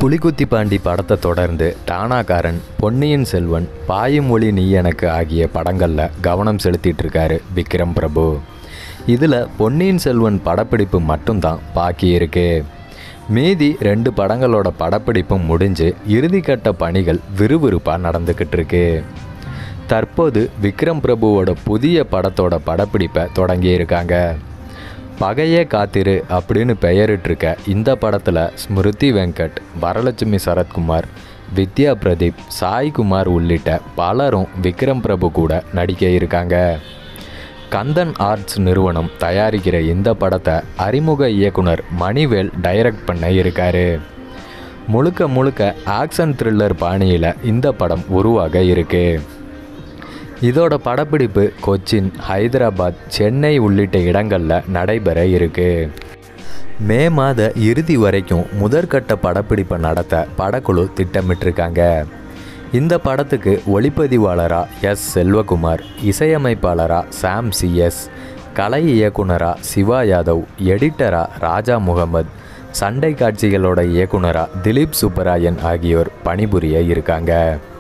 புலிகுத்தி பாண்டி படத்தை தொடர்ந்து டானாகாரன் பொன்னியின் செல்வன் பாயுமொழி நீ எனக்கு ஆகிய படங்களில் கவனம் செலுத்திட்டு இருக்காரு விக்ரம் பிரபு இதில் பொன்னியின் செல்வன் படப்பிடிப்பு மட்டும்தான் பாக்கி இருக்கு மீதி ரெண்டு படங்களோட படப்பிடிப்பும் முடிஞ்சு இறுதிக்கட்ட பணிகள் விறுவிறுப்பாக நடந்துக்கிட்டு இருக்கு தற்போது விக்ரம் பிரபுவோட புதிய படத்தோட படப்பிடிப்பை தொடங்கியிருக்காங்க பகையே காத்திரு அப்படின்னு பெயரிட்டிருக்க இந்த படத்தில் ஸ்மிருதி வெங்கட் வரலட்சுமி சரத்குமார் வித்யா பிரதீப் சாய்குமார் உள்ளிட்ட பலரும் விக்ரம் பிரபு கூட நடிக்க இருக்காங்க கந்தன் ஆர்ட்ஸ் நிறுவனம் தயாரிக்கிற இந்த படத்தை அறிமுக இயக்குனர் மணிவேல் டைரக்ட் பண்ண இருக்காரு முழுக்க முழுக்க ஆக்ஷன் த்ரில்லர் பாணியில் இந்த படம் உருவாக இருக்கு இதோட படப்பிடிப்பு கொச்சின் ஹைதராபாத் சென்னை உள்ளிட்ட இடங்களில் நடைபெற இருக்கு மே மாத இறுதி வரைக்கும் முதற்கட்ட படப்பிடிப்பை நடத்த படக்குழு திட்டமிட்டிருக்காங்க இந்த படத்துக்கு ஒளிப்பதிவாளராக எஸ் செல்வகுமார் இசையமைப்பாளராக சாம் சிஎஸ் கலை இயக்குனராக சிவா யாதவ் எடிட்டராக ராஜா முகமது சண்டை காட்சிகளோட இயக்குனராக திலீப் சுப்பராயன் ஆகியோர் பணிபுரிய இருக்காங்க